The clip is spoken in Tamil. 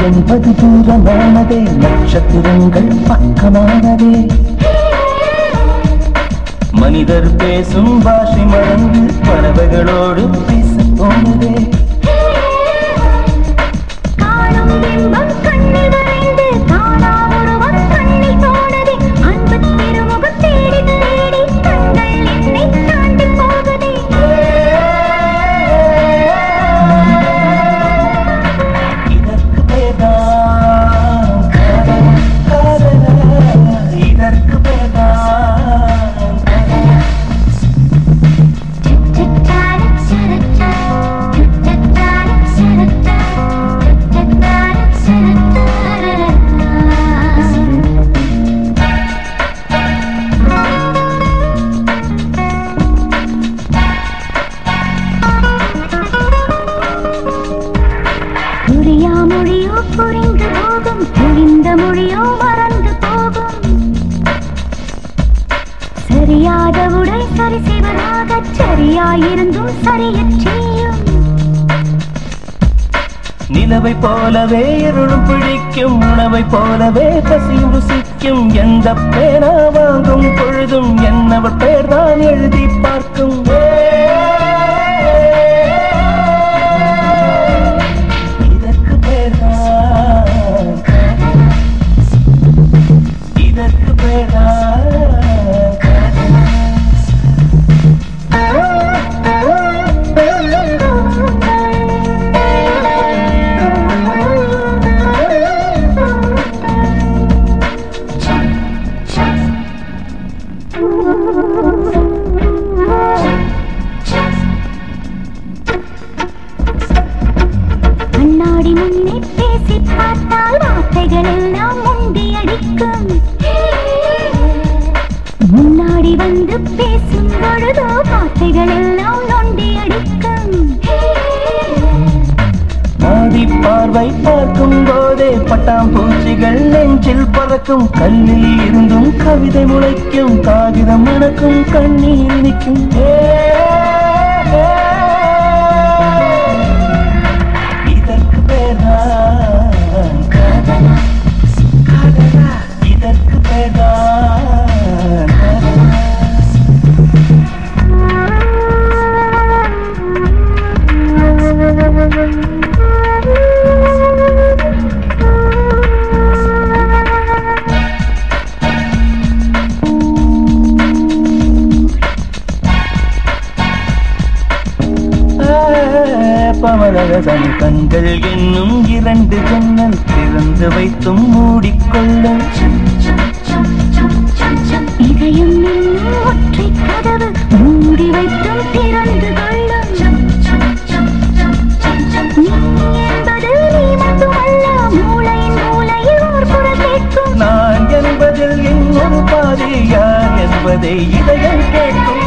என்பது தூரமானதே நட்சத்திரங்கள் பக்கமானதே மனிதர் பேசும் பாஷை மறந்து பறவைகளோடு பேச தோணுதே காணும் பிம்பம் கண்ணில் வரைந்து தானா உருவம் கண்ணில் தோணுதே அன்பு திருமுகம் தேடி தேடி கண்கள் என்னை தாண்டி போகுதே இதற்கு பேர்தான் காதல், காதலா? இதற்கு பேர்தான் காதல். புரியா மொழியோ புரிந்து போகும் புரிந்த மொழியோ மறந்து போகும் சரியாத உடை சரி செய்வதாக சரியாயிருந்தும் சரியச் செய்யும் நிலவை போலவே இருளும் பிடிக்கும் உணவை போலவே பசியும் ருசிக்கும் எந்த பேனா வாங்கும் பொழுதும் என்னவர் பேர் தான் எழுதி பார்க்கும் இதற்கு பேர்தான் காதல். இதற்கு பேர்தான் காதல். கண்ணாடி முன்னே பேசி பார்த்தால் வார்த்தைகள் எல்லாம் முண்டி அடிக்கும் முன்னாடி வந்து பேசும் பொழுதோ வார்த்தைகள் எல்லாம் நொண்டி அடிக்கும் ஆதி பார்வை பார்க்கும் போதே பட்டாம்பூச்சிகள் நெஞ்சில் பறக்கும் கல்லில் இருந்தும் கவிதை முளைக்கும் காகிதம் மணக்கும் கண்ணீர் நிற்கும் இதற்கு பேர்தான் காதல் காதலா இதற்கு பேர்தான் காதல் பமலகசன் கண்கள் என்னும் இரண்டு ஜன்னல் திறந்து வைத்தும் மூடிக்கொள்ளும் இதயம் என்னும் ஒற்றை கதவு மூடி வைத்தும் திறந்து கொள்ளும் நீ என்பது நீ மட்டுமல்ல மூளையின் மூலையில் ஓர் குரல் கேட்கும் நான் என்பதில் இன்னொரு பாதி யார் என்பதை இதயம் கேட்கும்